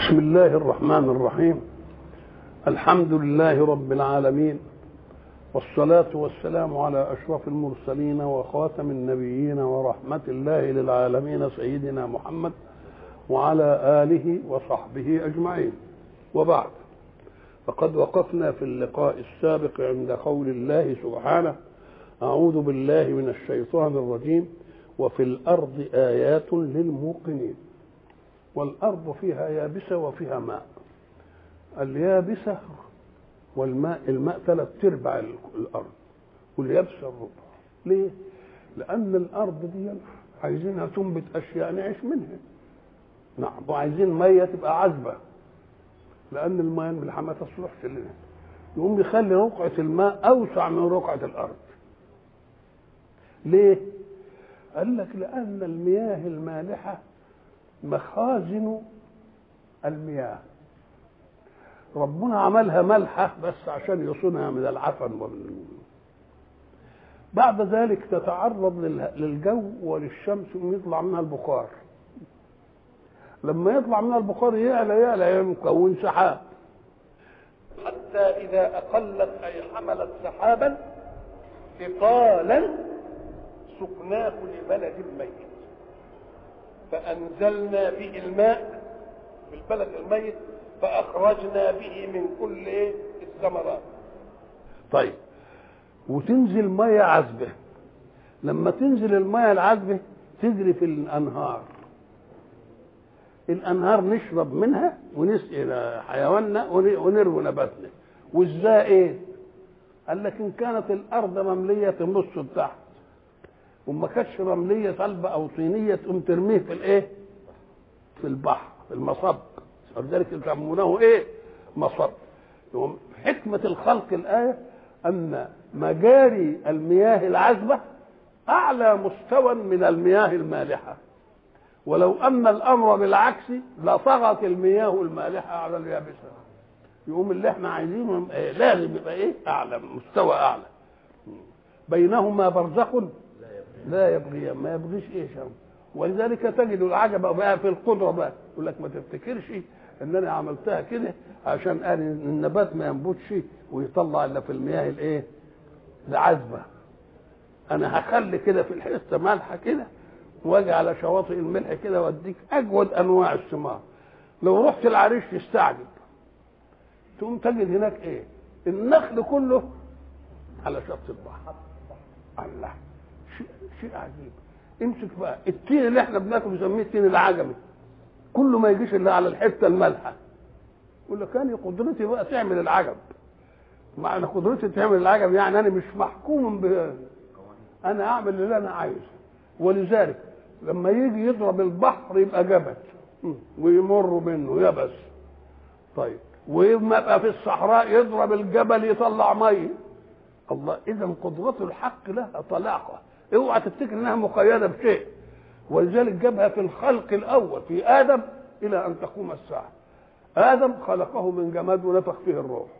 بسم الله الرحمن الرحيم الحمد لله رب العالمين والصلاة والسلام على أشرف المرسلين وخاتم النبيين ورحمة الله للعالمين سيدنا محمد وعلى آله وصحبه أجمعين وبعد فقد وقفنا في اللقاء السابق عند قول الله سبحانه أعوذ بالله من الشيطان الرجيم وفي الأرض آيات للموقنين والأرض فيها يابسة وفيها ماء اليابسة والماء الماء ثلاث أرباع الأرض واليابسة الربع ليه؟ لأن الأرض دي عايزينها تنبت أشياء نعيش منها نعم وعايزين مية تبقى عذبة لأن المياه الملحة ما تصلحش لنا يقوم يخلي رقعة الماء أوسع من رقعة الأرض ليه؟ قال لك لأن المياه المالحة مخازن المياه ربنا عملها ملحة بس عشان يصونها من العفن ومن بعد ذلك تتعرض للجو وللشمس ويطلع منها البخار لما يطلع منها البخار يعلى يعلى يكون سحاب حتى إذا أقلت أي حملت سحابا ثقالا سقناه لبلد ميت فأنزلنا به الماء في البلد الميت فأخرجنا به من كل إيه الثمرات طيب وتنزل مية عذبة لما تنزل المية العذبة تجري في الأنهار الأنهار نشرب منها ونسقي حيواننا ونروي نباتنا وازاي ايه قال لك ان كانت الارض ممليه تمص لتحت وما كانتش رمليه صلبه او طينيه تقوم ترميه في الايه؟ في البحر في المصب ولذلك يسمونه ايه؟ مصب حكمه الخلق الايه ان مجاري المياه العذبه اعلى مستوى من المياه المالحه ولو ان الامر بالعكس لطغت المياه المالحه على اليابسه يقوم اللي احنا عايزينه لازم يبقى ايه اعلى مستوى اعلى بينهما برزخ لا يبغي ما يبغيش ايه شر ولذلك تجد العجب بقى في القدره بقى يقول لك ما تفتكرش ان انا عملتها كده عشان قال النبات ما ينبتش ويطلع الا في المياه الايه العذبه انا هخلي كده في الحته مالحه كده واجي على شواطئ الملح كده واديك اجود انواع الثمار لو رحت العريش تستعجب تقوم تجد هناك ايه النخل كله على شط البحر الله شيء شيء عجيب امسك بقى التين اللي احنا بناكل بنسميه التين العجمي كله ما يجيش الا على الحته المالحه يقول لك انا قدرتي بقى تعمل العجب معنى قدرتي تعمل العجب يعني انا مش محكوم ب انا اعمل اللي انا عايزه ولذلك لما يجي يضرب البحر يبقى جبل ويمر منه يبس طيب ويبقى يبقى في الصحراء يضرب الجبل يطلع ميه الله اذا قدرة الحق لها طلاقه اوعى تفتكر انها مقيده بشيء ولذلك جابها في الخلق الاول في ادم الى ان تقوم الساعه ادم خلقه من جماد ونفخ فيه الروح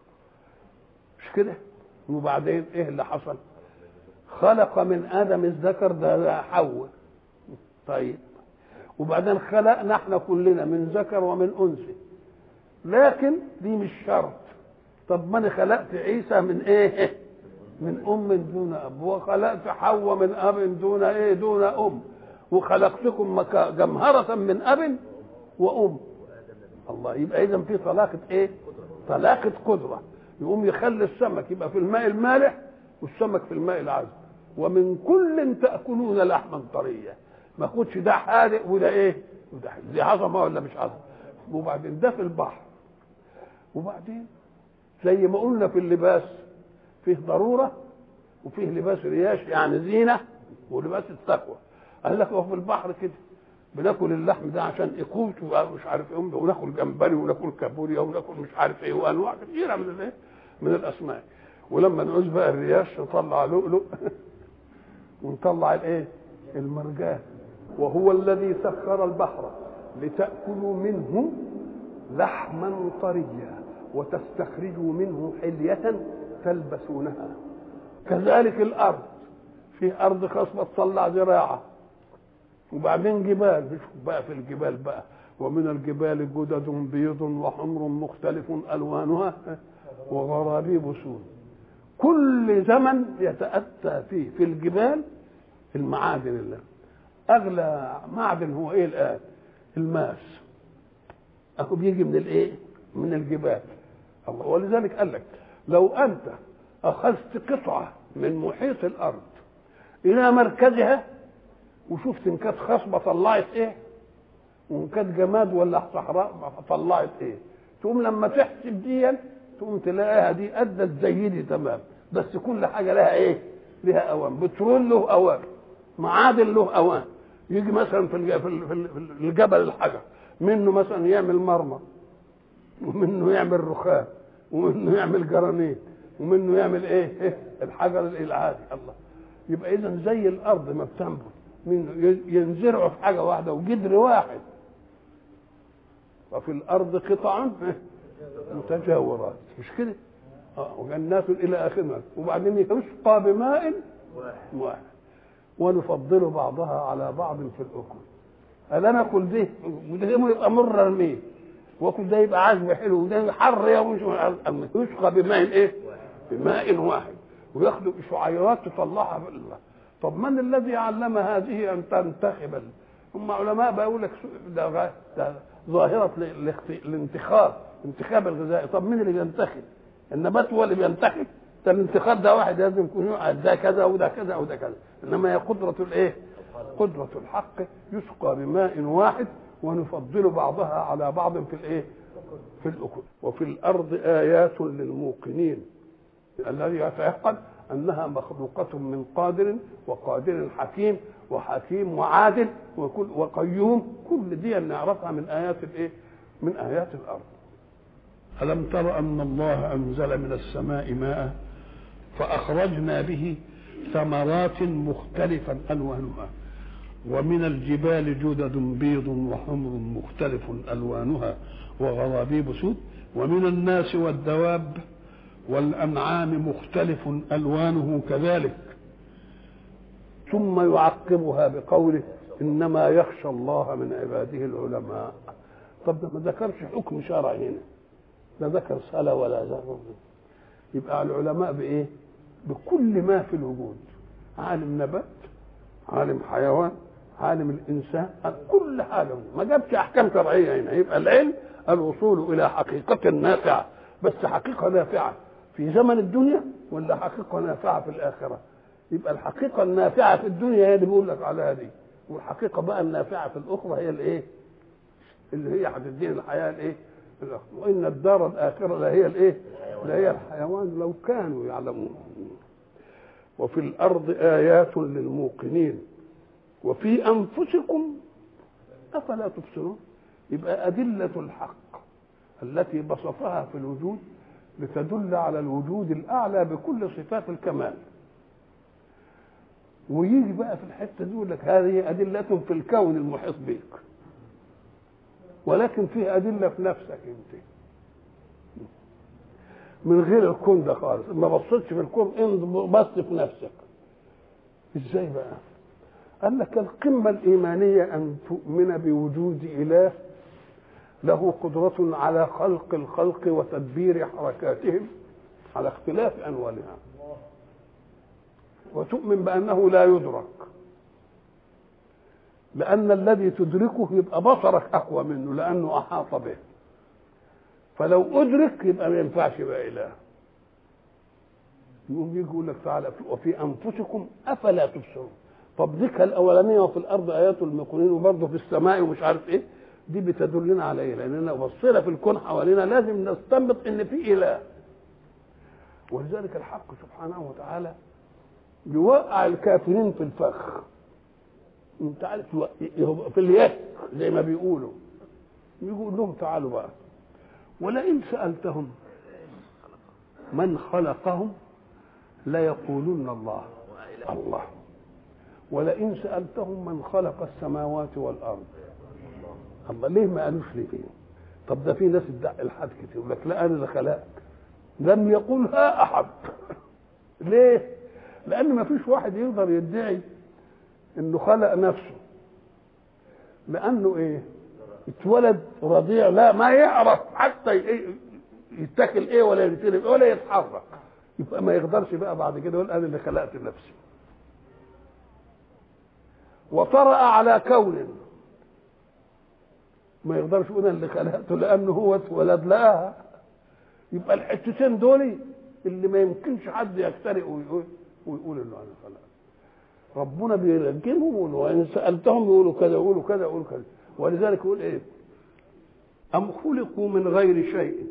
مش كده وبعدين ايه اللي حصل خلق من ادم الذكر ده حواء طيب وبعدين خلقنا احنا كلنا من ذكر ومن انثى لكن دي مش شرط طب ما انا خلقت عيسى من ايه من ام دون اب وخلقت حواء من اب دون ايه دون ام وخلقتكم جمهرة من اب وام الله يبقى اذا في طلاقة ايه طلاقة قدرة يقوم يخلي السمك يبقى في الماء المالح والسمك في الماء العذب ومن كل تاكلون لحما طريا ما خدش ده حادق وده ايه وده دي عظمه ولا مش عظمه وبعدين ده في البحر وبعدين زي ما قلنا في اللباس فيه ضروره وفيه لباس رياش يعني زينه ولباس التقوى قال لك هو في البحر كده بناكل اللحم ده عشان اقوت ومش عارف ايه وناكل جمبري وناكل كابوريا وناكل مش عارف ايه وانواع كثيره من الايه من الاسماك ولما نعوز بقى الرياش نطلع لؤلؤ ونطلع الايه المرجان وهو الذي سخر البحر لتأكلوا منه لحما طريا وتستخرجوا منه حلية تلبسونها كذلك الأرض في أرض خصبة تطلع زراعة وبعدين جبال بقى في الجبال بقى ومن الجبال جدد بيض وحمر مختلف الوانها وغرابيب سود كل زمن يتاتى فيه في الجبال المعادن الله اغلى معدن هو ايه الان الماس اهو بيجي من الايه من الجبال الله ولذلك قال لك لو انت اخذت قطعه من محيط الارض الى مركزها وشفت ان كانت خصبه طلعت ايه وان كانت جماد ولا صحراء طلعت ايه تقوم لما تحسب دي تقوم تلاقيها دي ادت زي دي تمام بس كل حاجه لها ايه لها اوان بترول له اوان معادن له اوان يجي مثلا في الج- في ال- في ال- في الجبل الحجر منه مثلا يعمل مرمر ومنه يعمل رخام ومنه يعمل جرانيت ومنه يعمل ايه, إيه؟ الحجر العادي الله يبقى اذا زي الارض ما بتنبت منه ي- ينزرعوا في حاجه واحده وجدر واحد وفي الارض قطع متجاورات مش كده اه وجنات الى اخرها وبعدين يسقى بماء واحد ونفضل بعضها على بعض في الاكل الا ناكل ده وده يبقى مر ارميه واكل ده يبقى عذب حلو وده حر يا مش يسقى بماء ايه؟ بماء واحد وياخدوا شعيرات تطلعها في الله طب من الذي علم هذه ان تنتخب ال- هم علماء بيقول لك سو- ده, غ- ده ظاهره ال- الاخت- الانتخاب انتخاب الغذائي طب مين اللي بينتخب؟ النبات هو اللي بينتخب ده الانتخاب ده واحد لازم يكون يقعد ده كذا وده كذا وده كذا انما هي قدره الايه؟ قدره الحق يسقى بماء واحد ونفضل بعضها على بعض في الايه؟ في الاكل وفي الارض ايات للموقنين الذي يتيقن انها مخلوقه من قادر وقادر حكيم وحكيم وعادل وكل وقيوم كل دي نعرفها من ايات الايه؟ من ايات الارض. الم تر ان الله انزل من السماء ماء فاخرجنا به ثمرات مختلفا الوانها ومن الجبال جدد بيض وحمر مختلف الوانها وغرابيب سود ومن الناس والدواب والانعام مختلف الوانه كذلك ثم يعقبها بقوله انما يخشى الله من عباده العلماء طب ده ما ذكرش حكم شرعي هنا لا ذكر صلاه ولا ذكر يبقى العلماء بايه بكل ما في الوجود عالم نبات عالم حيوان عالم الانسان كل حاجه ما جابش احكام شرعيه هنا يبقى العلم الوصول الى حقيقه نافعه بس حقيقه نافعه في زمن الدنيا ولا حقيقه نافعه في الاخره يبقى الحقيقه النافعه في الدنيا هي اللي بيقول لك عليها دي والحقيقه بقى النافعه في الاخرى هي الايه اللي هي هتديني الحياه الايه الآخرة. وان الدار الاخره لا هي الايه لا هي الحيوان لو كانوا يعلمون وفي الارض ايات للموقنين وفي انفسكم افلا تبصرون يبقى ادله الحق التي بسطها في الوجود لتدل على الوجود الاعلى بكل صفات الكمال ويجي بقى في الحته دي يقول لك هذه ادله في الكون المحيط بك ولكن فيه ادله في نفسك انت من غير الكون ده خالص ما بصيتش في الكون انت بص في نفسك ازاي بقى قال لك القمه الايمانيه ان تؤمن بوجود اله له قدرة على خلق الخلق وتدبير حركاتهم على اختلاف أنوالها وتؤمن بأنه لا يدرك لأن الذي تدركه يبقى بصرك أقوى منه لأنه أحاط به فلو أدرك يبقى ما ينفعش يبقى إله يقوم يجي يقول لك تعالى وفي أنفسكم أفلا تبصرون طب ذكر الأولانية وفي الأرض آيات المقولين وبرضه في السماء ومش عارف إيه دي بتدلنا على ايه؟ لاننا بصينا في الكون حوالينا لازم نستنبط ان في اله. ولذلك الحق سبحانه وتعالى يوقع الكافرين في الفخ. انت عارف في اليك زي ما بيقولوا. يقول لهم تعالوا بقى. ولئن سالتهم من خلقهم ليقولن الله. الله. ولئن سالتهم من خلق السماوات والارض الله ليه ما قالوش ليه فيه طب ده في ناس ادعي الحد كتير يقول لك لا انا اللي خلقك لم يقولها احد ليه لان ما فيش واحد يقدر يدعي انه خلق نفسه لانه ايه اتولد رضيع لا ما يعرف حتى ي- يتاكل ايه ولا يتشرب ولا يتحرك يبقى ما يقدرش بقى بعد كده يقول انا اللي خلقت نفسي وطرأ على كون ما يقدرش يقول انا اللي خلقته لانه هو اتولد لقاها يبقى الحتتين دول اللي ما يمكنش حد يخترق ويقول ويقول انه انا خلقت ربنا بيرجمهم ويقول وان سالتهم يقولوا كذا يقولوا كذا يقولوا كذا ولذلك يقول ايه ام خلقوا من غير شيء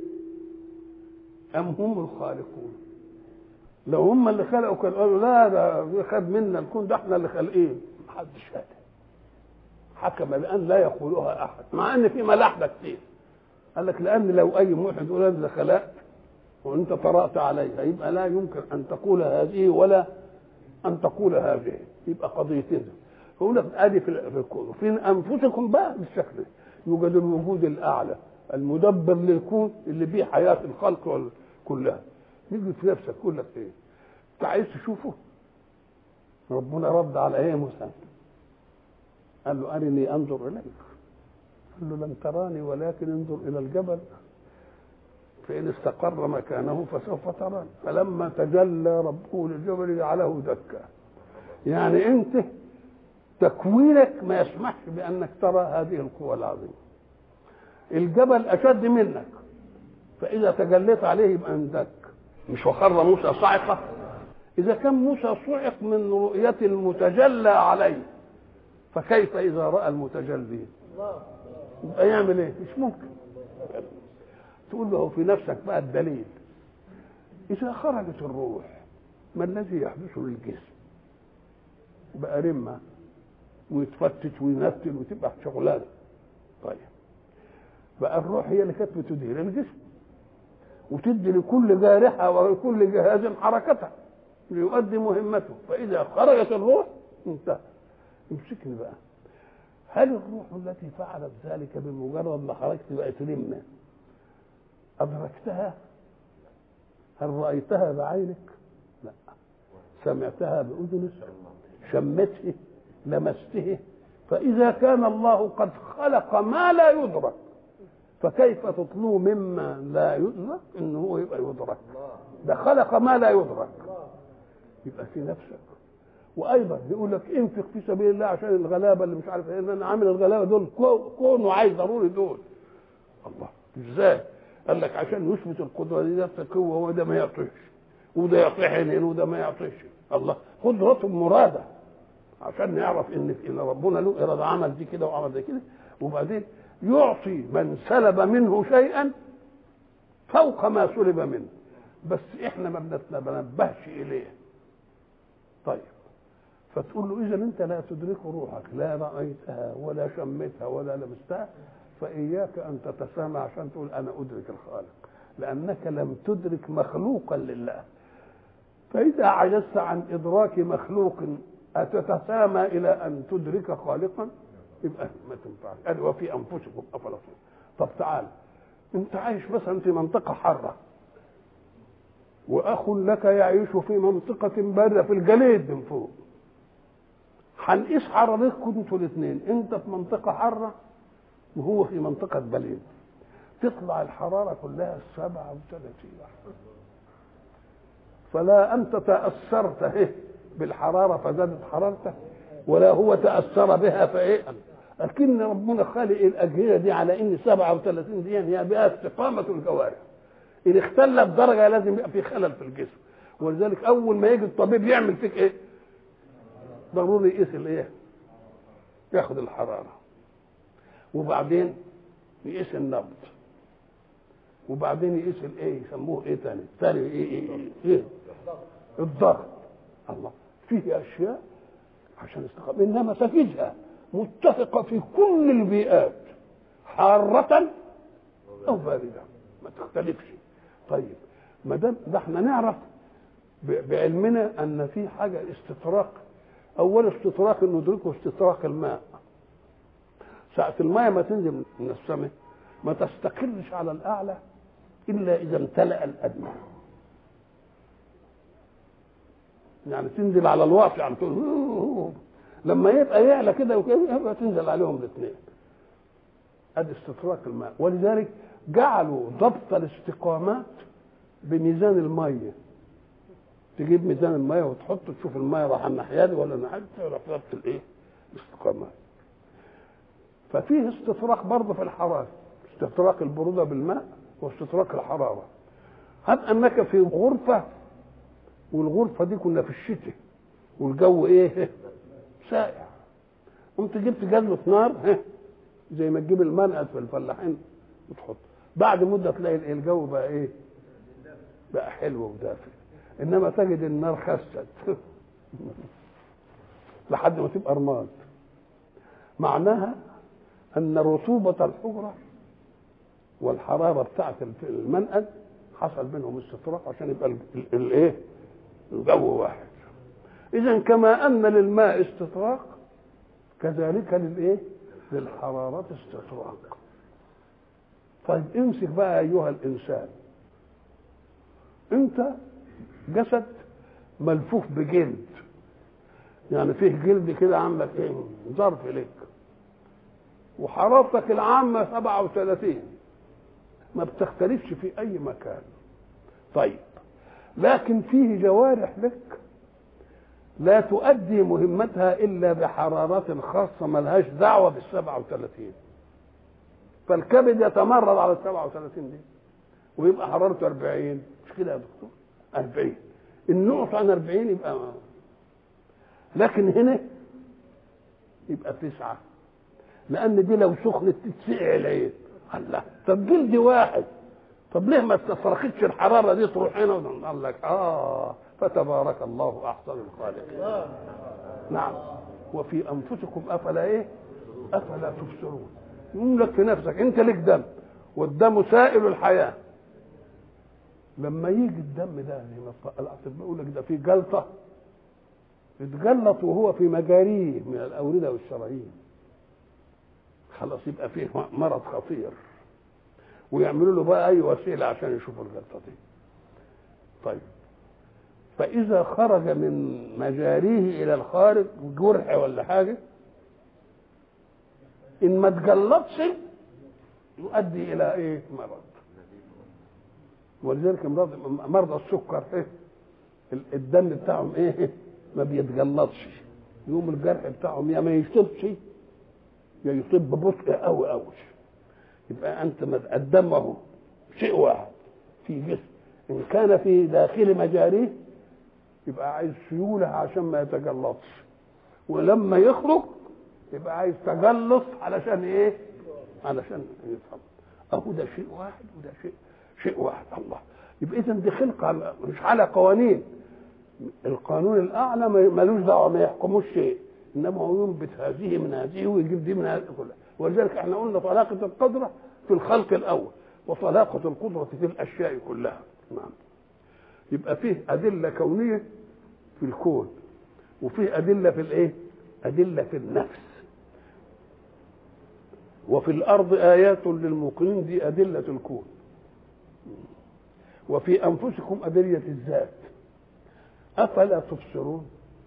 ام هم الخالقون لو هم اللي خلقوا كانوا قالوا لا ده خد منا الكون ده احنا اللي خالقين محدش قال حكم بان لا يقولها احد مع ان في ملاحده كتير قال لك لان لو اي واحد يقول انا اللي خلقت وانت طرأت عليها يبقى لا يمكن ان تقول هذه ولا ان تقول هذه يبقى قضيتين فيقول لك ادي في في الكون في انفسكم بقى بالشكل ده. يوجد الوجود الاعلى المدبر للكون اللي بيه حياه الخلق وال- كلها يجي في نفسك يقول لك ايه انت عايز تشوفه ربنا رد على ايه موسى قال له ارني انظر اليك قال له لن تراني ولكن انظر الى الجبل فإن استقر مكانه فسوف تراني فلما تجلى ربه للجبل جعله دكا يعني أنت تكوينك ما يسمحش بأنك ترى هذه القوة العظيمة الجبل أشد منك فإذا تجليت عليه يبقى اندك مش وخر موسى صاعقة إذا كان موسى صعق من رؤية المتجلى عليه فكيف إذا رأى المتجلي يبقى يعمل إيه مش ممكن تقول له في نفسك بقى الدليل إذا خرجت الروح ما الذي يحدث للجسم بقى رمة ويتفتت وينتن وتبقى شغلانة طيب بقى الروح هي اللي كانت بتدير الجسم وتدي لكل جارحة ولكل جهاز حركتها ليؤدي مهمته فإذا خرجت الروح انتهى امسكني بقى هل الروح التي فعلت ذلك بمجرد ما خرجت بقت رمه أدركتها هل رأيتها بعينك لا سمعتها بأذنك شمته لمسته فإذا كان الله قد خلق ما لا يدرك فكيف تطلو مما لا يدرك انه هو يبقى يدرك ده خلق ما لا يدرك يبقى في نفسك وايضا يقول لك انفق في سبيل الله عشان الغلابه اللي مش عارف ايه انا عامل الغلابه دول كو- كون وعايز ضروري دول الله ازاي قال لك عشان يثبت القدره دي نفس القوه وده ما يعطيش وده يعطي حنين وده ما يعطيش الله قدرته مراده عشان نعرف ان ان ربنا له اراده عمل دي كده وعمل دي كده وبعدين يعطي من سلب منه شيئا فوق ما سلب منه بس احنا ما بنتنبهش اليه طيب فتقول له اذا انت لا تدرك روحك لا رايتها ولا شمتها ولا لمستها فاياك ان تتسامى عشان تقول انا ادرك الخالق لانك لم تدرك مخلوقا لله فاذا عجزت عن ادراك مخلوق اتتسامى الى ان تدرك خالقا يبقى ما تنفعش قال وفي انفسكم افلا تبصرون طب تعال انت عايش مثلا في منطقه حاره واخ لك يعيش في منطقه بارده في الجليد من فوق هنقيس حرارتكم انتوا الاثنين انت في منطقه حاره وهو في منطقه بليد تطلع الحراره كلها 37 فلا انت تاثرت ايه بالحراره فزادت حرارتك ولا هو تاثر بها فايه لكن ربنا خالق الاجهزه دي على ان 37 دي هي بها استقامه الجوارح ان اختلت درجه لازم يبقى في خلل في الجسم ولذلك اول ما يجي الطبيب يعمل فيك ايه ضروري يقيس الايه ياخد الحراره وبعدين يقيس النبض وبعدين يقيس الايه يسموه ايه تاني تاني ايه ايه, إيه, إيه؟ الضغط الله فيه اشياء عشان استقامة انما تجدها متفقه في كل البيئات حاره او بارده ما تختلفش طيب ما دام ده احنا نعرف ب- بعلمنا ان في حاجه استطراق اول استطراق ندركه استطراق الماء ساعة الماء ما تنزل من السماء ما تستقرش على الأعلى إلا إذا امتلأ الأدنى يعني تنزل على الواطي على طول لما يبقى يعلى كده وكده يبقى تنزل عليهم الاثنين ادي استطراق الماء ولذلك جعلوا ضبط الاستقامات بميزان الميه تجيب ميزان الميه وتحطه تشوف الميه راح الناحيه دي ولا الناحيه دي تعرف ضبط الايه؟ الاستقامات ففيه استطراق برضه في الحراره استطراق البروده بالماء واستطراق الحراره هب انك في غرفه والغرفه دي كنا في الشتاء والجو ايه ساقع قمت جبت جزمه نار زي ما تجيب المنقد في الفلاحين وتحط بعد مده تلاقي الجو بقى ايه بقى حلو ودافئ انما تجد النار خست لحد ما تبقى رماد معناها ان رطوبه الحجره والحراره بتاعه المنقد حصل بينهم استطراق عشان يبقى الايه الجو واحد اذا كما ان للماء استطراق كذلك للايه للحرارة استطراق طيب امسك بقى ايها الانسان انت جسد ملفوف بجلد يعني فيه جلد كده عاملك ايه ظرف لك وحرارتك العامة 37 ما بتختلفش في اي مكان طيب لكن فيه جوارح لك لا تؤدي مهمتها الا بحرارات خاصه ملهاش دعوه بال 37 فالكبد يتمرد على ال 37 دي ويبقى حرارته 40 مش كده يا دكتور 40 النقص عن 40 يبقى ما. لكن هنا يبقى تسعة لأن دي لو سخنت تتسقع العين الله طب جلد واحد طب ليه ما استفرقتش الحرارة دي تروح هنا قال لك آه فتبارك الله احسن الخالقين نعم وفي انفسكم افلا ايه افلا تبصرون يقول لك في نفسك انت لك دم والدم سائل الحياه لما يجي الدم ده زي ما الاطباء يقول لك ده فيه جلطه اتجلط وهو في مجاريه من الاورده والشرايين خلاص يبقى فيه مرض خطير ويعملوا له بقى اي وسيله عشان يشوفوا الجلطه دي طيب فإذا خرج من مجاريه إلى الخارج جرح ولا حاجة إن ما تجلطش يؤدي إلى إيه؟ مرض ولذلك مرضى السكر إيه؟ الدم بتاعهم إيه؟ ما بيتجلطش يقوم الجرح بتاعهم يا ما يشطبش يا يطب ببطء قوي قوي يبقى أنت الدم أهو شيء واحد في جسم إن كان في داخل مجاريه يبقى عايز سيولة عشان ما يتجلطش ولما يخرج يبقى عايز تجلط علشان ايه علشان يفهم اهو ده شيء واحد وده شيء شيء واحد الله يبقى اذا دي خلقه مش على قوانين القانون الاعلى ملوش دعوه ما يحكموش شيء انما هو ينبت هذه من هذه ويجيب دي من هذه كلها ولذلك احنا قلنا طلاقه القدره في الخلق الاول وطلاقه القدره في الاشياء كلها نعم يبقى فيه أدلة كونية في الكون وفيه أدلة في الإيه؟ أدلة في النفس وفي الأرض آيات للموقنين دي أدلة الكون وفي أنفسكم أدلة الذات أفلا تبصرون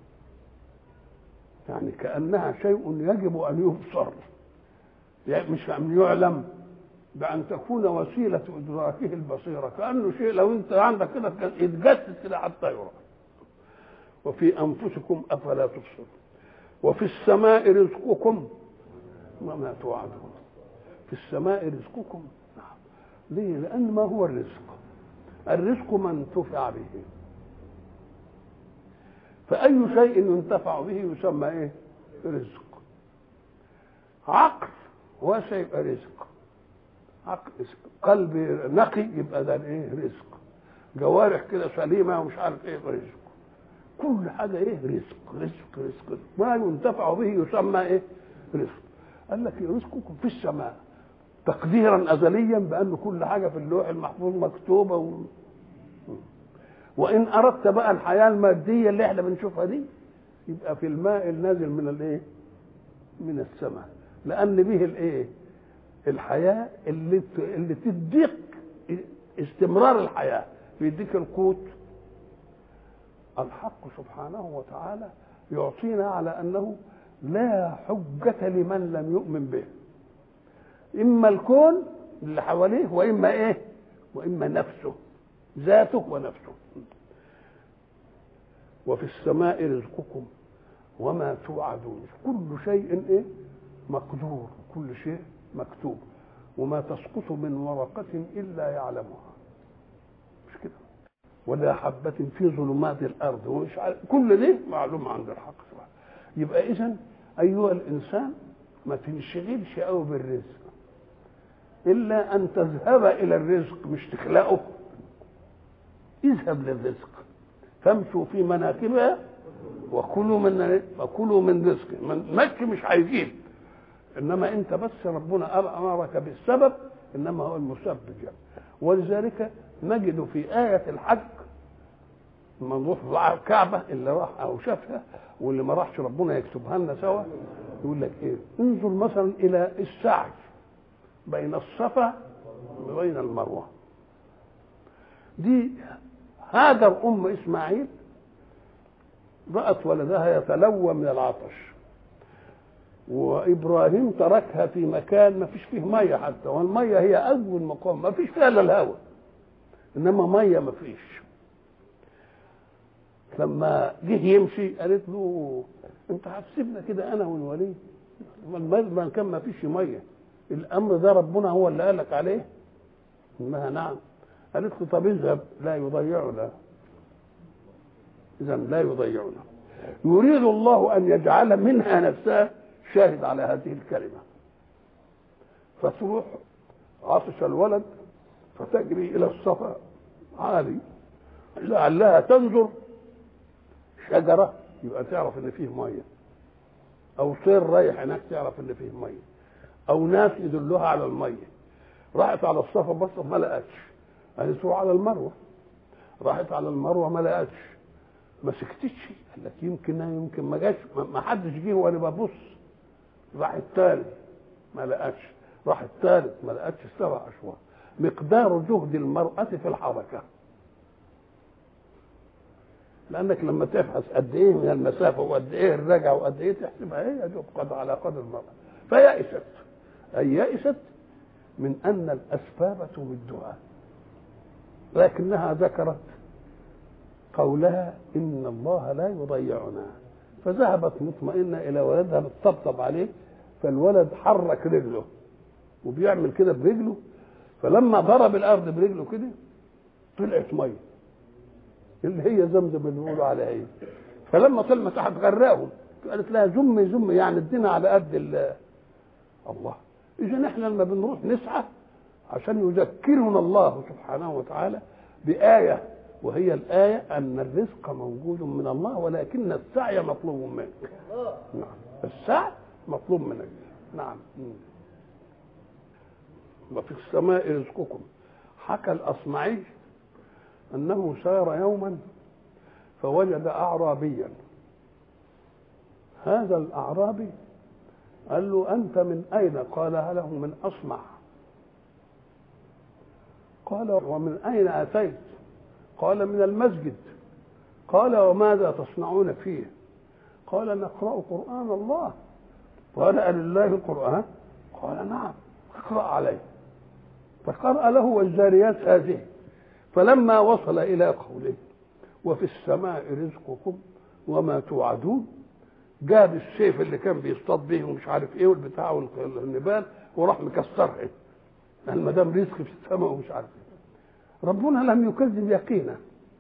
يعني كأنها شيء يجب أن يبصر يعني مش أن يعلم بأن تكون وسيلة إدراكه البصيرة كأنه شيء لو أنت عندك كده يتجسد كده حتى يرى وفي أنفسكم أفلا تبصرون وفي السماء رزقكم وما توعدون في السماء رزقكم نعم ليه؟ لأن ما هو الرزق؟ الرزق ما انتفع به فأي شيء ينتفع به يسمى إيه؟ رزق عقل واسع يبقى رزق عقل قلب نقي يبقى ده ايه رزق جوارح كده سليمه ومش عارف ايه رزق كل حاجه ايه رزق رزق رزق, رزق. ما ينتفع به يسمى ايه رزق قال لك رزقكم في السماء تقديرا ازليا بان كل حاجه في اللوح المحفوظ مكتوبه و... وان اردت بقى الحياه الماديه اللي احنا بنشوفها دي يبقى في الماء النازل من الايه من السماء لان به الايه الحياه اللي اللي تديك استمرار الحياه بيديك القوت الحق سبحانه وتعالى يعطينا على انه لا حجة لمن لم يؤمن به اما الكون اللي حواليه واما ايه واما نفسه ذاته ونفسه وفي السماء رزقكم وما توعدون كل شيء ايه مقدور كل شيء مكتوب وما تسقط من ورقة إلا يعلمها مش كده ولا حبة في ظلمات الأرض ومش عارف كل ده معلوم عند الحق سبحانه يبقى إذا أيها الإنسان ما تنشغلش قوي بالرزق إلا أن تذهب إلى الرزق مش تخلقه اذهب للرزق فامشوا في مناكبها وكلوا من وكلوا من رزقه من مكي مش هيجيب انما انت بس ربنا امرك بالسبب انما هو المسبب يعني ولذلك نجد في آية الحج لما نروح الكعبة اللي راح أو شافها واللي ما راحش ربنا يكتبها لنا سوا يقول لك إيه؟ انظر مثلا إلى السعي بين الصفا وبين المروة دي هاجر أم إسماعيل رأت ولدها يتلوى من العطش وابراهيم تركها في مكان ما فيش فيه ميه حتى والميه هي اول مقام ما فيش فيها الا الهواء انما ميه ما فيش لما جه يمشي قالت له انت هتسيبنا كده انا والوليد ما كان ما فيش ميه الامر ده ربنا هو اللي قالك عليه انها نعم قالت له طب اذهب لا يضيعنا اذا لا يضيعنا يريد الله ان يجعل منها نفسها شاهد على هذه الكلمة فتروح عطش الولد فتجري إلى الصفا عالي لعلها تنظر شجرة يبقى تعرف إن فيه مية أو طير رايح هناك تعرف إن فيه مية أو ناس يدلوها على المية راحت على الصفا بس ما لقتش قالت تروح على المروة راحت على المروة ما لقتش ما سكتتش قال لك يمكن يمكن ما جاش ما حدش جه وانا ببص راح الثالث ما لقتش راح الثالث ما لقتش سبع اشواط مقدار جهد المرأة في الحركة لأنك لما تبحث قد إيه من المسافة وقد إيه الرجعة وقد إيه تحسبها هي يجب قد على قدر المرأة فيأست أي يأست من أن الأسباب تمدها لكنها ذكرت قولها إن الله لا يضيعنا فذهبت مطمئنة إلى ولدها بتطبطب عليه فالولد حرك رجله وبيعمل كده برجله فلما ضرب الأرض برجله كده طلعت مية اللي هي زمزم اللي بيقولوا عليها ايه فلما طلعت هتغرقهم قالت لها زم زم يعني ادينا على قد الله اذا احنا لما بنروح نسعى عشان يذكرنا الله سبحانه وتعالى بآية وهي الآية أن الرزق موجود من الله ولكن السعي مطلوب منك نعم السعي مطلوب منك نعم وفي السماء رزقكم حكى الأصمعي أنه سار يوما فوجد أعرابيا هذا الأعرابي قال له أنت من أين قالها له من أصمع قال ومن أين أتيت قال من المسجد قال وماذا تصنعون فيه قال نقرأ قرآن الله قال لله القرآن قال نعم اقرأ عليه فقرأ له والجاريات هذه فلما وصل إلى قوله وفي السماء رزقكم وما توعدون جاب السيف اللي كان بيصطاد به ومش عارف ايه والبتاع والنبال وراح مكسرها قال ما دام رزق في السماء ومش عارف ايه ربنا لم يكذب يقينا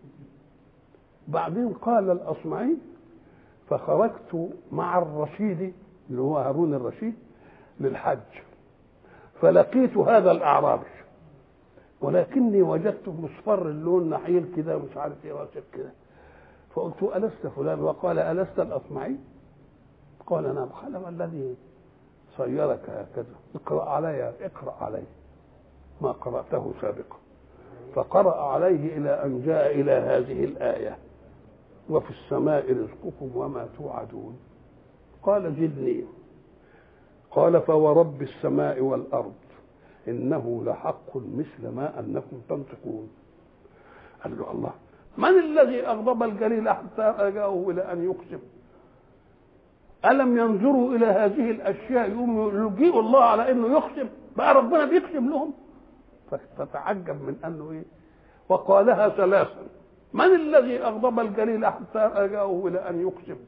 بعدين قال الاصمعي فخرجت مع الرشيد اللي هو هارون الرشيد للحج فلقيت هذا الاعرابي ولكني وجدته مصفر اللون نحيل كده ومش عارف ايه واسف كده فقلت ألست فلان وقال ألست الأصمعي قال نعم قال ما الذي صيرك هكذا اقرأ علي اقرأ علي ما قرأته سابقا فقرأ عليه إلى أن جاء إلى هذه الآية وفي السماء رزقكم وما توعدون قال زدني قال فورب السماء والأرض إنه لحق مثل ما أنكم تنطقون قال له الله من الذي أغضب الجليل حتى أجاؤه إلى أن يقسم ألم ينظروا إلى هذه الأشياء يقوم يلجئوا الله على أنه يقسم بقى ربنا بيكتب لهم فتتعجب من انه ايه وقالها ثلاثا من الذي اغضب الجليل حتى اجاؤه الى ان يقسم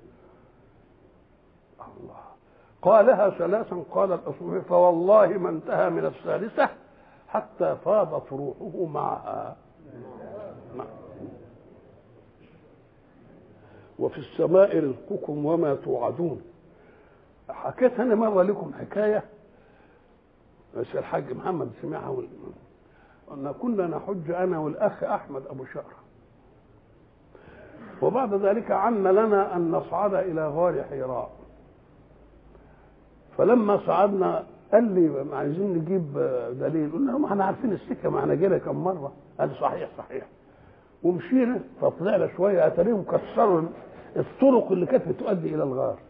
الله قالها ثلاثا قال الاصولي فوالله ما انتهى من الثالثه حتى فاضت روحه معها وفي السماء رزقكم وما توعدون حكيت انا مره لكم حكايه بس الحاج محمد سمعها وال... ان كنا نحج انا والاخ احمد ابو شهر وبعد ذلك عم لنا ان نصعد الى غار حراء فلما صعدنا قال لي عايزين نجيب دليل قلنا له ما احنا عارفين السكه ما احنا جينا كم مره قال صحيح صحيح ومشينا فطلعنا شويه اتاريهم كسروا الطرق اللي كانت بتؤدي الى الغار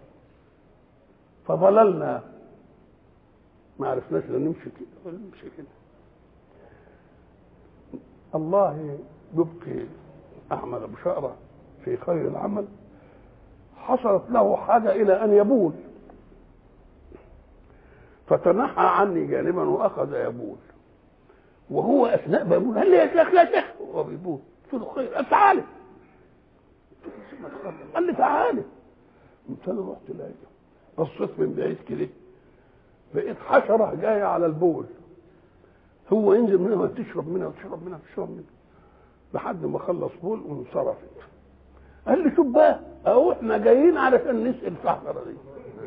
فضللنا ما عرفناش لا نمشي كده ولا نمشي كده الله يبقي احمد ابو شقره في خير العمل حصلت له حاجه الى ان يبول فتنحى عني جانبا واخذ يبول وهو اثناء بيبول قال لي يا شيخ يا شيخ وهو بيبول قلت له خير قال تعالى قال لي تعالى قلت له رحت لاقي بصيت من بعيد كده لقيت حشره جايه على البول هو ينزل منها وتشرب منها وتشرب منها وتشرب منها لحد ما خلص بول وانصرفت قال لي شوف بقى اهو احنا جايين علشان نسال الحشره دي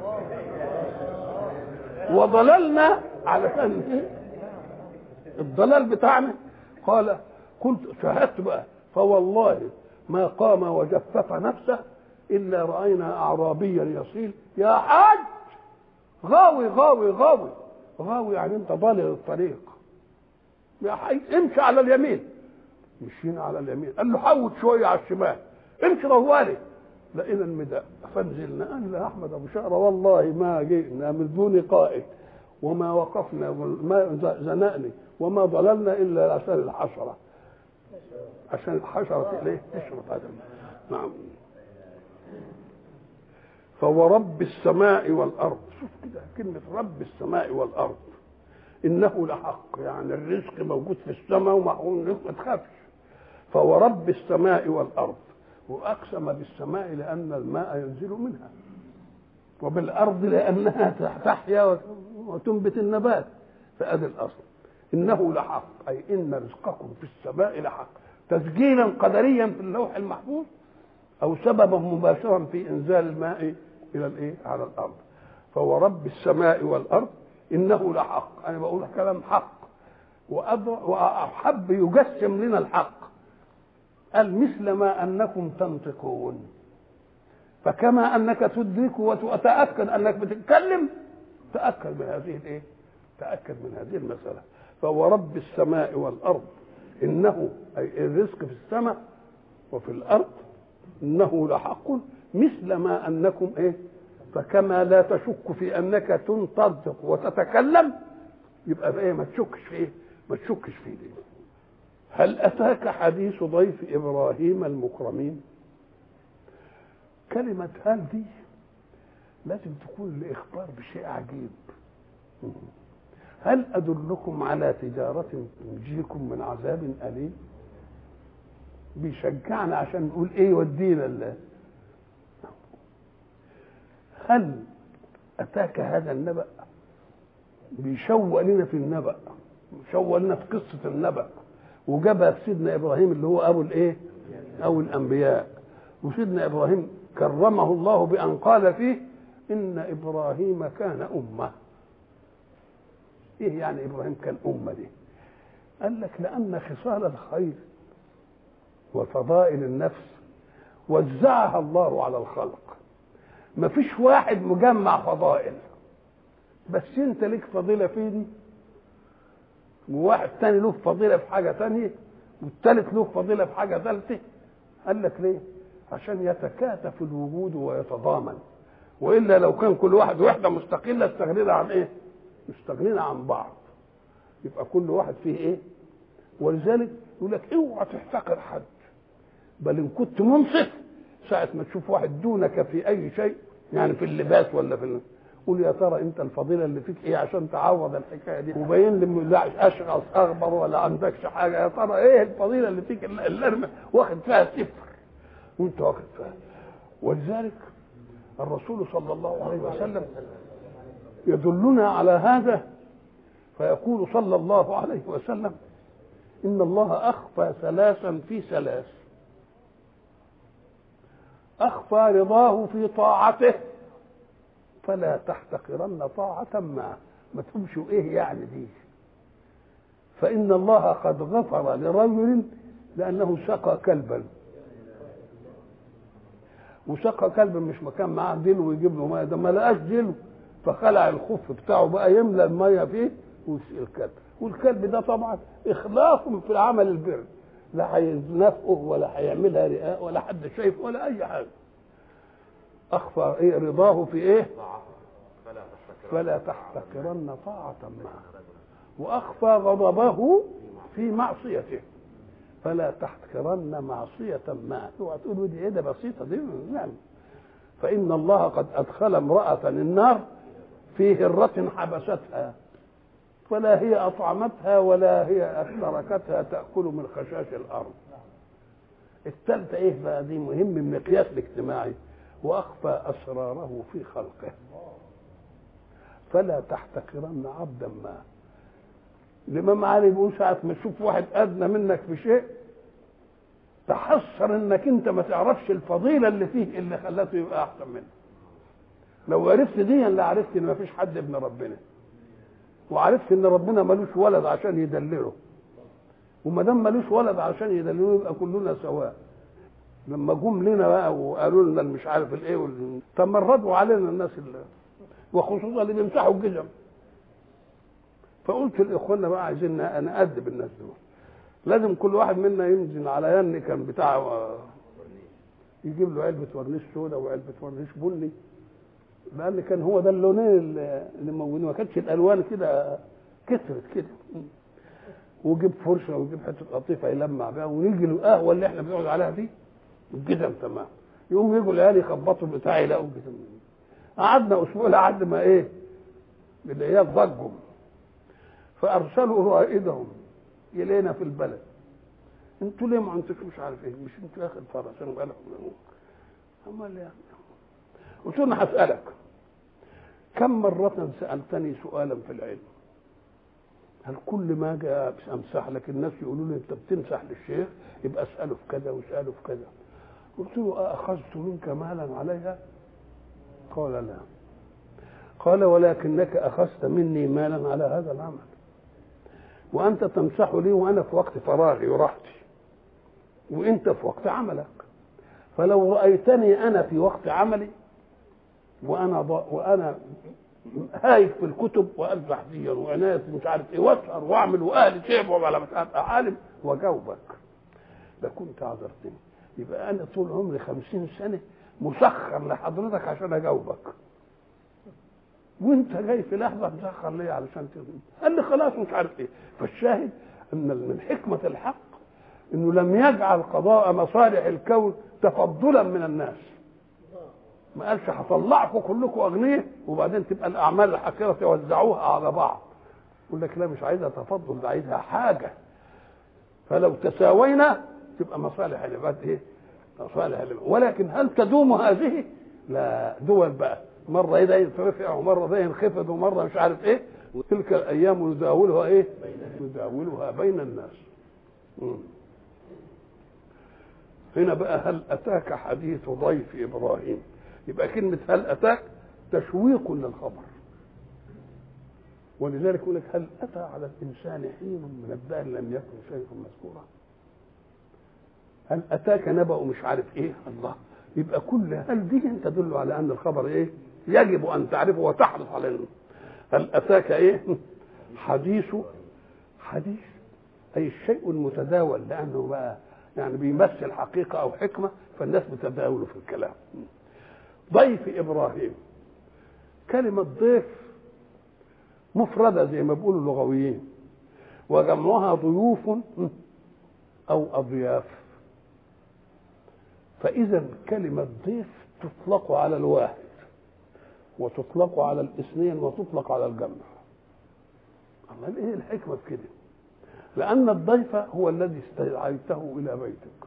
وضللنا علشان ايه الضلال بتاعنا قال كنت شاهدت بقى فوالله ما قام وجفف نفسه الا راينا اعرابيا يصيل يا حاج غاوي غاوي غاوي غاوي يعني انت ضالل الطريق يا حي امشي على اليمين مشينا على اليمين قال له حوت شويه على الشمال امشي طوالي لقينا المداء فنزلنا قال له احمد ابو شقره والله ما جئنا من دون قائد وما وقفنا وما زنقني وما ضللنا الا عشان الحشره عشان الحشره ليه تشرب هذا نعم فورب السماء والارض شوف كده كلمه رب السماء والارض انه لحق يعني الرزق موجود في السماء ومعقول الرزق ما تخافش فورب السماء والارض واقسم بالسماء لان الماء ينزل منها وبالارض لانها تحيا وتنبت النبات فادي الاصل انه لحق اي ان رزقكم في السماء لحق تسجيلا قدريا في اللوح المحفوظ او سببا مباشرا في انزال الماء الى الايه على الارض فهو رب السماء والارض انه لحق انا بقول كلام حق واحب يجسم لنا الحق قال مثل ما انكم تنطقون فكما انك تدرك وتتاكد انك بتتكلم تاكد من هذه الايه تاكد من هذه المساله فهو رب السماء والارض انه اي الرزق في السماء وفي الارض انه لحق مثل ما انكم ايه فكما لا تشك في انك تنطق وتتكلم يبقى ايه ما تشكش في ايه ما تشكش في دي هل اتاك حديث ضيف ابراهيم المكرمين كلمه هل دي لازم تكون لاخبار بشيء عجيب هل ادلكم على تجاره تنجيكم من عذاب اليم بيشجعنا عشان نقول ايه يودينا الله هل اتاك هذا النبأ بيشوق لنا في النبأ بيشوق لنا في قصة النبأ وجابها في سيدنا ابراهيم اللي هو ابو الايه ابو الانبياء وسيدنا ابراهيم كرمه الله بان قال فيه ان ابراهيم كان امه ايه يعني ابراهيم كان امه دي قال لك لان خصال الخير وفضائل النفس وزعها الله على الخلق ما فيش واحد مجمع فضائل بس انت ليك فضيله في دي وواحد تاني له فضيله في حاجه تانية والتالت له فضيله في حاجه ثالثه قال لك ليه عشان يتكاتف الوجود ويتضامن والا لو كان كل واحد وحده مستقله استغنينا عن ايه استغنينا عن بعض يبقى كل واحد فيه ايه ولذلك يقول لك اوعى تحتقر حد بل ان كنت منصف ساعة ما تشوف واحد دونك في أي شيء يعني في اللباس ولا في قول يا ترى انت الفضيله اللي فيك ايه عشان تعوض الحكايه دي وبين لي لا اشخص اخبر ولا عندكش حاجه يا ترى ايه الفضيله اللي فيك اللي انا واخد فيها صفر وانت واخد فيها ولذلك الرسول صلى الله عليه وسلم يدلنا على هذا فيقول صلى الله عليه وسلم ان الله اخفى ثلاثا في ثلاث اخفى رضاه في طاعته فلا تحتقرن طاعة ما ما تقولش ايه يعني دي فإن الله قد غفر لرجل لأنه سقى كلبا وسقى كلب مش مكان معاه دلو ويجيب له ميه ده ما لقاش دلو فخلع الخف بتاعه بقى يملى الميه فيه ويسقي الكلب والكلب ده طبعا اخلاص في العمل البر لا هينافقه ولا هيعملها رئاء ولا حد شايف ولا اي حاجه اخفى ايه رضاه في ايه فلا تحتقرن طاعة معه وأخفى غضبه في معصيته فلا تحتقرن معصية معه اوعى تقولوا دي ايه ده بسيطة دي نعم فإن الله قد أدخل امرأة النار في هرة حبستها فلا هي أطعمتها ولا هي تركتها تأكل من خشاش الأرض الثالثة إيه بقى دي مهم من المقياس الاجتماعي وأخفى أسراره في خلقه فلا تحتقرن عبدا ما الامام علي بيقول ساعة ما تشوف واحد ادنى منك في شيء تحسر انك انت ما تعرفش الفضيله اللي فيه اللي خلاته يبقى احسن منك لو عرفت دي اللي عرفت ان ما فيش حد ابن ربنا وعرفت ان ربنا ملوش ولد عشان يدلله وما دام ملوش ولد عشان يدلله يبقى كلنا سواء لما جم لنا بقى وقالوا لنا مش عارف الايه وال... تمردوا علينا الناس اللي وخصوصا اللي بيمسحوا الجزم فقلت لاخواننا بقى عايزين نأدب الناس دول لازم كل واحد منا ينزل على ين كان بتاع يجيب له علبه ورنيش سودا وعلبه ورنيش بني لان كان هو ده اللونين اللي موجودين ما كانتش الالوان كده كترت كده ويجيب فرشه ويجيب حته قطيفه يلمع بيها ونيجي القهوه اللي احنا بنقعد عليها دي الجزم تمام يقوم يجوا العيال يخبطوا البتاع يلاقوا الجزم قعدنا اسبوع لحد ما ايه العيال ضجوا فارسلوا رائدهم الينا في البلد انتوا ليه ما انتوش مش عارف ايه مش انتوا اخر فرس انا بقالكم امال يا قلت له انا هسالك كم مرة سألتني سؤالا في العلم هل كل ما جاء امسح لك الناس يقولوا لي انت بتمسح للشيخ يبقى اساله في كذا واساله في كذا قلت له أأخذت منك مالا عليها قال لا قال ولكنك أخذت مني مالا على هذا العمل وأنت تمسح لي وأنا في وقت فراغي وراحتي وأنت في وقت عملك فلو رأيتني أنا في وقت عملي وأنا ض... وأنا هايف في الكتب وأمسح دي وعناية مش عارف إيه وأسهر وأعمل وأهلي تعبوا على مسألة عالم وأجاوبك لكنت عذرتني يبقى أنا طول عمري خمسين سنة مسخر لحضرتك عشان أجاوبك وانت جاي في لحظه مسخر ليه علشان تقول قال لي خلاص مش عارف ايه فالشاهد ان من حكمه الحق انه لم يجعل قضاء مصالح الكون تفضلا من الناس ما قالش هطلعكم كلكم اغنياء وبعدين تبقى الاعمال الحقيره توزعوها على بعض يقول لك لا مش عايزها تفضل ده عايزها حاجه فلو تساوينا تبقى مصالح العباد ايه؟ مصالح العباد ولكن هل تدوم هذه؟ لا دول بقى مره ده يترفع ومره ده ينخفض ومره مش عارف ايه وتلك الايام نداولها ايه؟ نداولها بين الناس. مم. هنا بقى هل اتاك حديث ضيف ابراهيم؟ يبقى كلمه هل اتاك تشويق للخبر. ولذلك يقول لك هل اتى على الانسان حين من الدهر لم يكن شيئا مذكورا؟ هل اتاك نبأ مش عارف ايه؟ الله يبقى كل هل دي تدل على ان الخبر ايه؟ يجب ان تعرفه وتحرص على انه هل اتاك ايه؟ حديث حديث اي الشيء المتداول لانه بقى يعني بيمثل حقيقه او حكمه فالناس بتتداوله في الكلام. ضيف ابراهيم كلمه ضيف مفرده زي ما بيقولوا اللغويين وجمعها ضيوف او اضياف فاذا كلمه ضيف تطلق على الواحد وتطلق على الاثنين وتطلق على الجمع الله ايه الحكمه في كده لان الضيف هو الذي استدعيته الى بيتك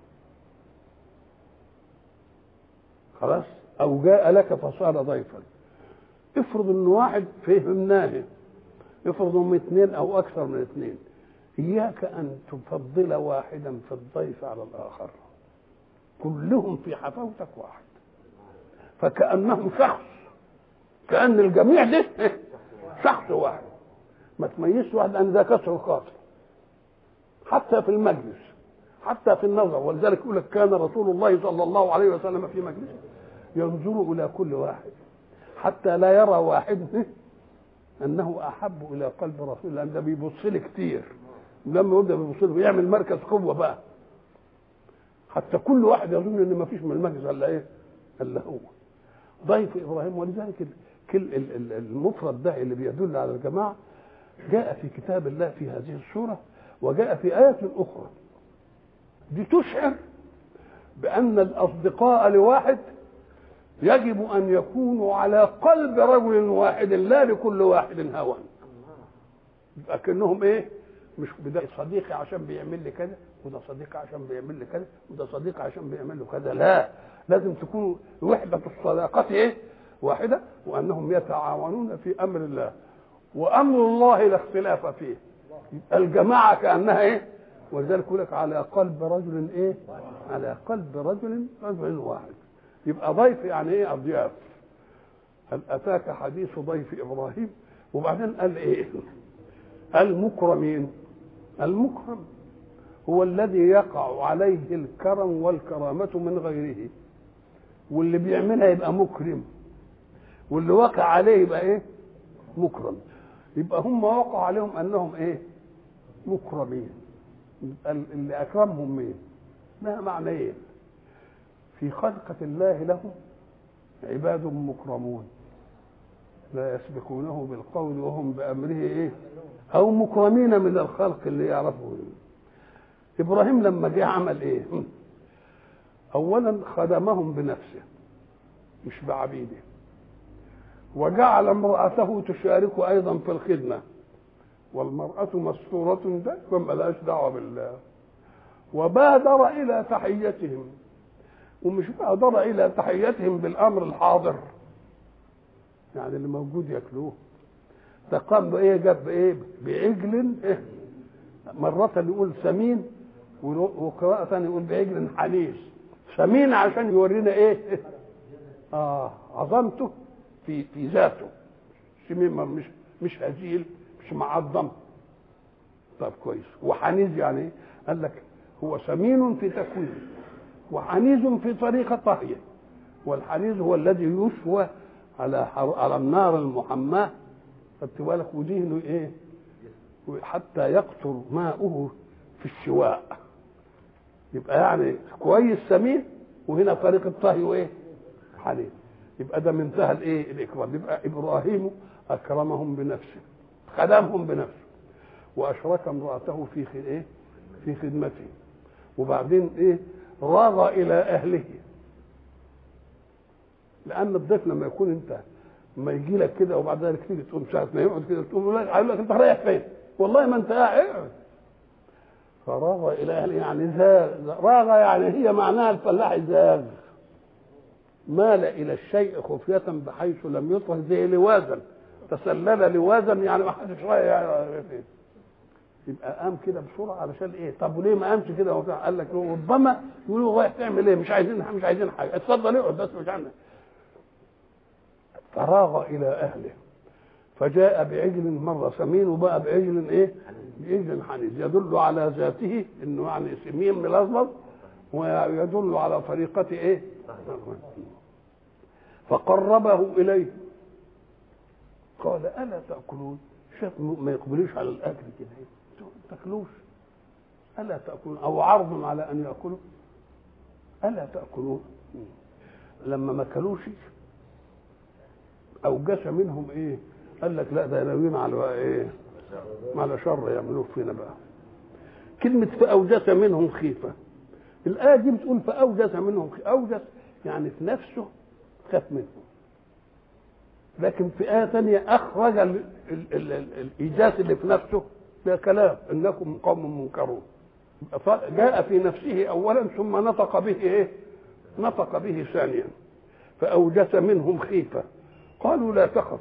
خلاص او جاء لك فصار ضيفا افرض ان واحد فهمناه افرض هم اثنين او اكثر من اثنين اياك ان تفضل واحدا في الضيف على الاخر كلهم في حفاوتك واحد فكانهم شخص كان الجميع ده شخص واحد ما تميزش واحد ان ده كسر خاطر حتى في المجلس حتى في النظر ولذلك يقول لك كان رسول الله صلى الله عليه وسلم في مجلسه ينظر الى كل واحد حتى لا يرى واحد انه احب الى قلب رسول الله ده بيبص لي كتير لما يبدا بيبص له بيعمل مركز قوه بقى حتى كل واحد يظن ان ما فيش من المجلس الا ايه الا هو ضيف ابراهيم ولذلك كل المفرد ده اللي بيدل على الجماعه جاء في كتاب الله في هذه السوره وجاء في آية أخرى دي تشعر بأن الأصدقاء لواحد يجب أن يكونوا على قلب رجل واحد لا لكل واحد هوى لكنهم إيه مش ده صديقي عشان بيعمل لي كذا وده صديقي عشان بيعمل لي كذا وده صديقي عشان بيعمل له كذا لا لازم تكونوا وحدة الصداقة إيه واحدة وأنهم يتعاونون في أمر الله وأمر الله لا اختلاف فيه الجماعة كأنها إيه ولذلك يقول لك على قلب رجل إيه على قلب رجل رجل واحد يبقى ضيف يعني إيه أضياف هل أتاك حديث ضيف إبراهيم وبعدين قال إيه المكرمين المكرم هو الذي يقع عليه الكرم والكرامة من غيره واللي بيعملها يبقى مكرم واللي وقع عليه يبقى ايه مكرم يبقى هم وقع عليهم انهم ايه مكرمين اللي اكرمهم مين ما معنى ايه في خلقة الله لهم عباد مكرمون لا يسبقونه بالقول وهم بأمره إيه أو مكرمين من الخلق اللي يعرفوا إبراهيم لما جه عمل إيه أولا خدمهم بنفسه مش بعبيده وجعل امرأته تشارك أيضا في الخدمة والمرأة مستورة دائما ملهاش دعوة بالله وبادر إلى تحيتهم ومش بادر إلى تحيتهم بالأمر الحاضر يعني اللي موجود ياكلوه ده قام بايه جاب بايه بعجل إيه؟ مرة يقول سمين وقراءة ثانية يقول بعجل حنيس سمين عشان يورينا ايه اه عظمته في في ذاته سمين مش مش هزيل مش معظم طب كويس وحنيز يعني ايه قال لك هو سمين في تكوينه وحنيز في طريقة طهيه والحنيز هو الذي يشوى على على النار المحماه خدت بالك ودهنه ايه حتى يقطر ماؤه في الشواء يبقى يعني كويس سمين وهنا طريقة طهي وايه حنين يبقى ده منتهى الايه الاكرام يبقى ابراهيم اكرمهم بنفسه خدمهم بنفسه واشرك امراته في ايه في خدمته وبعدين ايه راغ الى اهله لان الضيف لما يكون انت لما يجي لك كده وبعد ذلك تيجي تقوم ساعه ما يقعد كده تقوم له يقول لك انت رايح فين؟ والله ما انت قاعد فراغ الى اهله يعني زاغ راغ يعني هي معناها الفلاح زاغ مال الى الشيء خفيه بحيث لم يطرح زي لوازا تسلل لوازا يعني ما حدش رايح فين يبقى قام كده بسرعه علشان ايه طب وليه ما قامش كده قال لك ربما يقولوا رايح تعمل ايه مش عايزين مش عايزين حاجه اتفضل اقعد بس مش عندك فراغ الى اهله فجاء بعجل مره سمين وبقى بعجل ايه بعجل حنيذ يدل على ذاته انه يعني سمين ملظلظ ويدل على طريقة ايه فقربه اليه قال الا تاكلون شاف ما يقبلوش على الاكل كده ما تاكلوش الا تاكلون او عرض على ان ياكلوا الا تاكلون لما ما كلوش اوجس منهم ايه قال لك لا ده ناويين على ايه على شر يعملوه فينا بقى كلمة فأوجس منهم خيفة الآية دي بتقول فأوجس منهم خيفة أوجس يعني في نفسه خاف منهم لكن في آية ثانية أخرج ال ال ال ال الإيجاز اللي في نفسه ده كلام إنكم قوم منكرون جاء في نفسه أولا ثم نطق به إيه؟ نطق به ثانيا فأوجس منهم خيفة قالوا لا تخف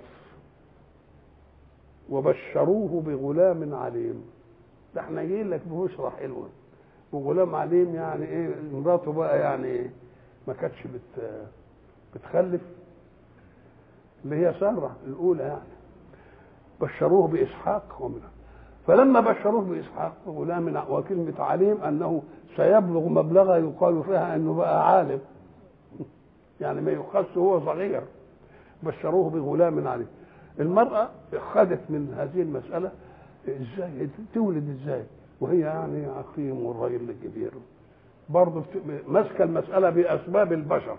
وبشروه بغلام عليم ده احنا جايين لك ببشرى حلوه وغلام عليم يعني ايه مراته بقى يعني ايه ما كانتش بت بتخلف اللي هي ساره الاولى يعني بشروه باسحاق ومنها فلما بشروه باسحاق غلام وكلمه عليم انه سيبلغ مبلغا يقال فيها انه بقى عالم يعني ما يخص هو صغير بشروه بغلام عليم المرأة خدت من هذه المسألة ازاي تولد ازاي وهي يعني عقيم والراجل كبير برضه ماسكة المسألة بأسباب البشر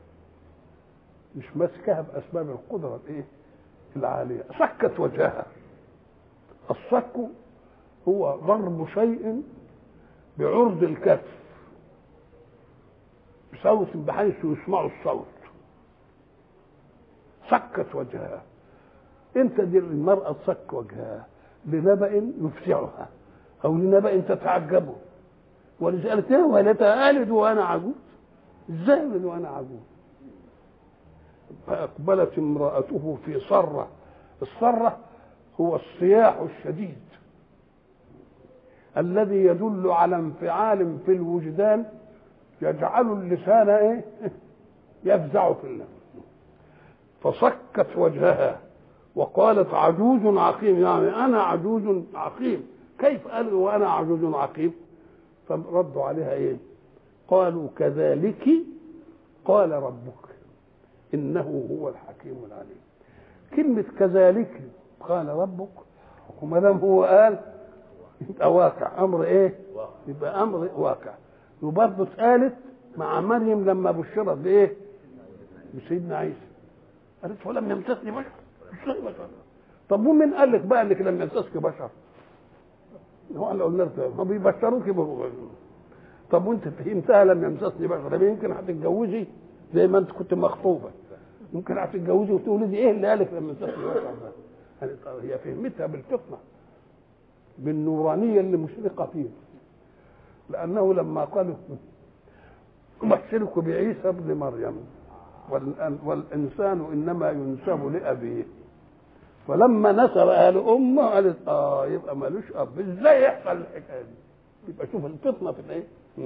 مش ماسكها بأسباب القدرة الايه العالية صكت وجهها الصك هو ضرب شيء بعرض الكف بصوت بحيث يسمع الصوت صكت وجهها انت دي المرأة تصك وجهها لنبأ يفزعها أو لنبأ تتعجبه ولذلك ايه ولدها ألد وأنا عجوز ازاي ألد وأنا عجوز فأقبلت امرأته في صرة الصرة هو الصياح الشديد الذي يدل على انفعال في الوجدان يجعل اللسان ايه يفزع في النفس فصكت وجهها وقالت عجوز عقيم يعني انا عجوز عقيم كيف قال وانا عجوز عقيم فردوا عليها ايه قالوا كذلك قال ربك انه هو الحكيم العليم كلمه كذلك قال ربك وما دام هو قال يبقى واقع امر ايه يبقى امر واقع وبرضه اتقالت مع مريم لما بشرت بايه بسيدنا عيسى قالت ولم يمسسني بشر ازاي بشر طب ومين قال لك بقى انك لم يمسسك بشر هو انا قلنا لك ما بيبشروك طب وانت فهمتها لم يمسسني بشر طب يمكن هتتجوزي زي ما انت كنت مخطوبه ممكن هتتجوزي وتولدي ايه اللي قالك لم يمسسني بشر هي فهمتها بالفطنه بالنورانيه اللي مشرقه فيه لانه لما قالوا امثلك بعيسى ابن مريم والانسان انما ينسب لابيه فلما نسب اهل امه قالت اه يبقى مالوش اب ازاي يحصل الحكايه دي يبقى شوف الفطنه في الايه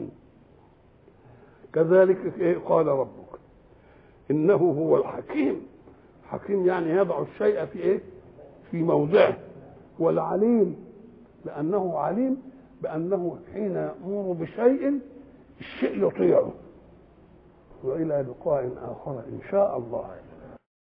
كذلك إيه قال ربك انه هو الحكيم حكيم يعني يضع الشيء في ايه في موضعه والعليم لانه عليم بانه حين يامر بشيء الشيء يطيعه والى لقاء اخر ان شاء الله